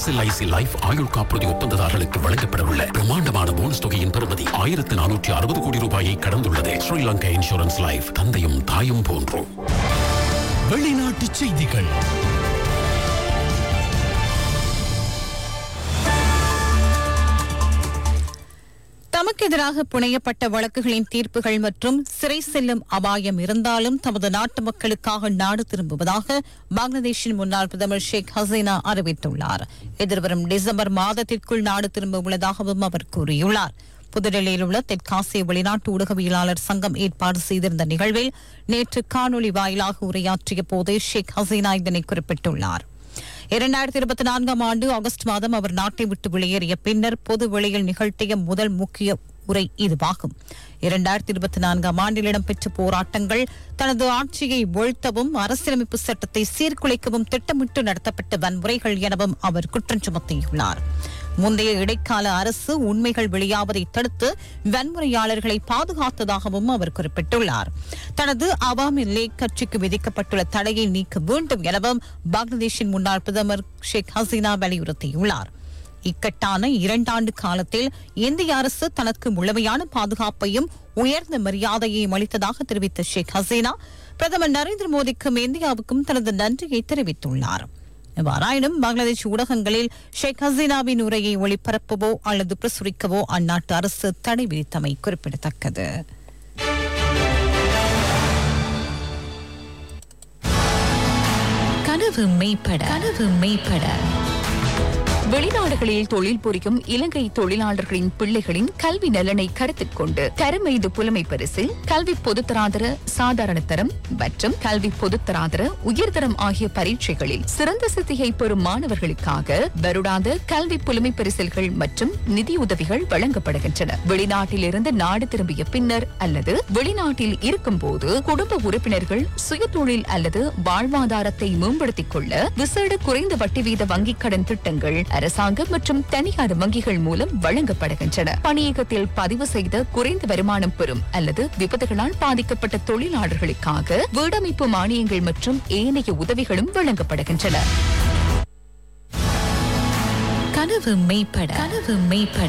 SLIC life ஆயுள் காப்புறுதி ஒப்பந்ததாரர்களுக்கு வழங்கப்படவுள்ள பிரம்மாண்டமான போனஸ் தொகையின் பெறுமதி ஆயிரத்து நானூற்றி அறுபது கோடி ரூபாயை கடந்துள்ளது ஸ்ரீலங்கா இன்சூரன்ஸ் லைஃப் தந்தையும் தாயும் போன்றோம் வெளிநாட்டு செய்திகள் தமக்கு எதிராக புனையப்பட்ட வழக்குகளின் தீர்ப்புகள் மற்றும் சிறை செல்லும் அபாயம் இருந்தாலும் தமது நாட்டு மக்களுக்காக நாடு திரும்புவதாக பங்களாதேஷின் முன்னாள் பிரதமர் ஷேக் ஹசீனா அறிவித்துள்ளார் எதிர்வரும் டிசம்பர் மாதத்திற்குள் நாடு திரும்ப உள்ளதாகவும் அவர் கூறியுள்ளார் புதுடெல்லியில் உள்ள தெற்காசிய வெளிநாட்டு ஊடகவியலாளர் சங்கம் ஏற்பாடு செய்திருந்த நிகழ்வில் நேற்று காணொலி வாயிலாக உரையாற்றிய போதே ஷேக் ஹசீனா இதனை குறிப்பிட்டுள்ளார் இரண்டாயிரத்தி இருபத்தி நான்காம் ஆண்டு ஆகஸ்ட் மாதம் அவர் நாட்டை விட்டு வெளியேறிய பின்னர் பொது வெளியில் நிகழ்த்திய முதல் முக்கிய உரை இதுவாகும் இரண்டாயிரத்தி இருபத்தி நான்காம் ஆண்டில் இடம்பெற்ற போராட்டங்கள் தனது ஆட்சியை வீழ்த்தவும் அரசியலமைப்பு சட்டத்தை சீர்குலைக்கவும் திட்டமிட்டு நடத்தப்பட்ட வன்முறைகள் எனவும் அவர் குற்றம் சுமத்தியுள்ளார் முந்தைய இடைக்கால அரசு உண்மைகள் வெளியாவதை தடுத்து வன்முறையாளர்களை பாதுகாத்ததாகவும் அவர் குறிப்பிட்டுள்ளார் தனது அவாமி லீக் கட்சிக்கு விதிக்கப்பட்டுள்ள தடையை நீக்க வேண்டும் எனவும் பங்களாதேஷின் முன்னாள் பிரதமர் ஷேக் ஹசீனா வலியுறுத்தியுள்ளார் இக்கட்டான இரண்டாண்டு காலத்தில் இந்திய அரசு தனக்கு முழுமையான பாதுகாப்பையும் உயர்ந்த மரியாதையையும் அளித்ததாக தெரிவித்த ஷேக் ஹசீனா பிரதமர் நரேந்திர மோடிக்கும் இந்தியாவுக்கும் தனது நன்றியை தெரிவித்துள்ளார் எவ்வாறாயினும் பங்களாதேஷ் ஊடகங்களில் ஷேக் ஹசீனாவின் உரையை ஒளிபரப்பவோ அல்லது பிரசுரிக்கவோ அந்நாட்டு அரசு தடை விதித்தமை குறிப்பிடத்தக்கது கனவு மெய்ப்பட கனவு மெய்ப்பட வெளிநாடுகளில் தொழில் புரியும் இலங்கை தொழிலாளர்களின் பிள்ளைகளின் கல்வி நலனை கருத்தில் கொண்டு தரமெய்து புலமை பரிசு கல்வி பொதுத்தராதர சாதாரண தரம் மற்றும் கல்வி பொதுத்தராதர உயர்தரம் ஆகிய பரீட்சைகளில் சிறந்த சித்தியை பெறும் மாணவர்களுக்காக வருடாந்த கல்வி புலமை பரிசில்கள் மற்றும் நிதியுதவிகள் வழங்கப்படுகின்றன வெளிநாட்டில் இருந்து நாடு திரும்பிய பின்னர் அல்லது வெளிநாட்டில் இருக்கும் போது குடும்ப உறுப்பினர்கள் சுயதொழில் அல்லது வாழ்வாதாரத்தை மேம்படுத்திக் கொள்ள விசேட குறைந்த வட்டி வீத வங்கிக் கடன் திட்டங்கள் அரசாங்கம் மற்றும் தனியார் வங்கிகள் மூலம் வழங்கப்படுகின்றன பணியகத்தில் பதிவு செய்த குறைந்த வருமானம் பெறும் அல்லது விபத்துகளால் பாதிக்கப்பட்ட தொழிலாளர்களுக்காக வீடமைப்பு மானியங்கள் மற்றும் ஏனைய உதவிகளும் வழங்கப்படுகின்றன கனவு மெய்ப்பட கனவு மெய்ப்பட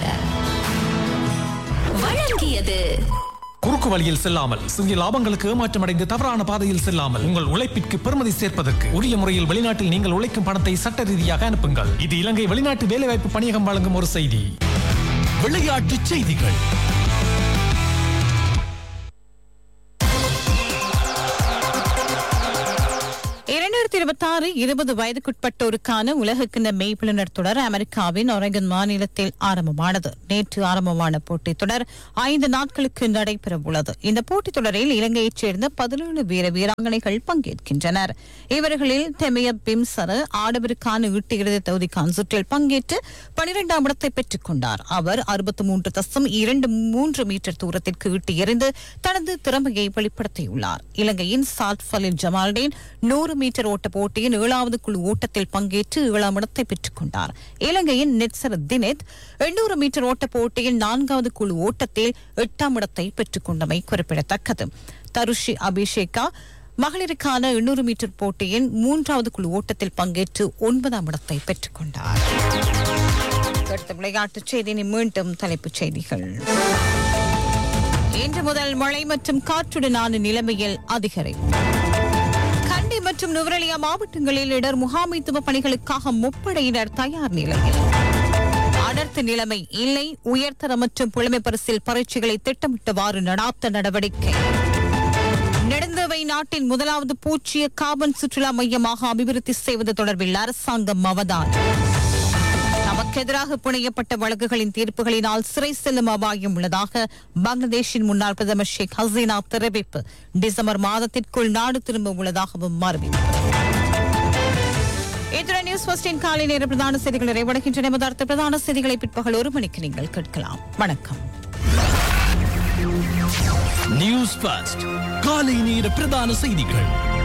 வழங்கியது குறுக்கு வழியில் செல்லாமல் சிறிய லாபங்களுக்கு ஏமாற்றமடைந்து தவறான பாதையில் செல்லாமல் உங்கள் உழைப்பிற்கு பெருமதி சேர்ப்பதற்கு உரிய முறையில் வெளிநாட்டில் நீங்கள் உழைக்கும் பணத்தை சட்ட ரீதியாக அனுப்புங்கள் இது இலங்கை வெளிநாட்டு வேலைவாய்ப்பு பணியகம் வழங்கும் ஒரு செய்தி விளையாட்டு செய்திகள் இரண்டாயிரத்தி இருபத்தி ஆறு இருபது வயதுக்குட்பட்டோருக்கான உலகக்கிண்ண மெய்ப்புலனர் தொடர் அமெரிக்காவின் ஒரேகன் மாநிலத்தில் ஆரம்பமானது நேற்று ஆரம்பமான போட்டித் தொடர் ஐந்து நாட்களுக்கு நடைபெறவுள்ளது இந்த போட்டித் தொடரில் இலங்கையைச் சேர்ந்த பதினேழு வீர வீராங்கனைகள் பங்கேற்கின்றனர் இவர்களில் தெமிய பிம்சர ஆடவருக்கான ஈட்டு இறுதி தகுதிக்கான சுற்றில் பங்கேற்று பனிரெண்டாம் இடத்தை பெற்றுக் கொண்டார் அவர் அறுபத்தி மூன்று தசம் இரண்டு மூன்று மீட்டர் தூரத்திற்கு ஈட்டி எறிந்து தனது திறமையை வெளிப்படுத்தியுள்ளார் இலங்கையின் சாத் ஃபலில் ஜமால்டேன் நூறு மீட்டர் ஓட்ட போட்டியின் ஏழாவது குழு ஓட்டத்தில் பங்கேற்று ஏழாம் இடத்தை பெற்றுக் கொண்டார் இலங்கையின் நெட்சர் தினேத் எண்ணூறு மீட்டர் ஓட்ட போட்டியில் நான்காவது குழு ஓட்டத்தில் எட்டாம் இடத்தை பெற்றுக் கொண்டமை குறிப்பிடத்தக்கது தருஷி அபிஷேகா மகளிருக்கான எண்ணூறு மீட்டர் போட்டியின் மூன்றாவது குழு ஓட்டத்தில் பங்கேற்று ஒன்பதாம் இடத்தை பெற்றுக் கொண்டார் அடுத்த விளையாட்டுச் செய்தி மீண்டும் தலைப்புச் செய்திகள் இன்று முதல் மழை மற்றும் காற்றுடனான நிலைமையில் அதிகரிப்பு கண்டி மற்றும் நுவரெலியா மாவட்டங்களில் இடர் முகாமைத்துவ பணிகளுக்காக முப்படையினர் தயார் நிலையில் அடர்த்த நிலைமை இல்லை உயர்தர மற்றும் புலமை பரிசில் பரீட்சைகளை திட்டமிட்டவாறு நடாத்த நடவடிக்கை நெடுந்தவை நாட்டின் முதலாவது பூச்சிய காபன் சுற்றுலா மையமாக அபிவிருத்தி செய்வது தொடர்பில் அரசாங்கம் அவதானம் தமக்கு எதிராக புனையப்பட்ட வழக்குகளின் தீர்ப்புகளினால் சிறை செல்லும் அபாயம் உள்ளதாக பங்களாதேஷின் முன்னாள் பிரதமர் ஷேக் ஹசீனா தெரிவிப்பு டிசம்பர் மாதத்திற்குள் நாடு திரும்ப உள்ளதாகவும் அறிவிப்பு இத்துடன் நியூஸ் ஃபர்ஸ்டின் காலை நேர பிரதான செய்திகள் நிறைவடைகின்றன எமது அடுத்த பிரதான செய்திகளை பிற்பகல் ஒரு மணிக்கு நீங்கள் கேட்கலாம் வணக்கம் நியூஸ் ஃபர்ஸ்ட் காலை நேர பிரதான செய்திகள்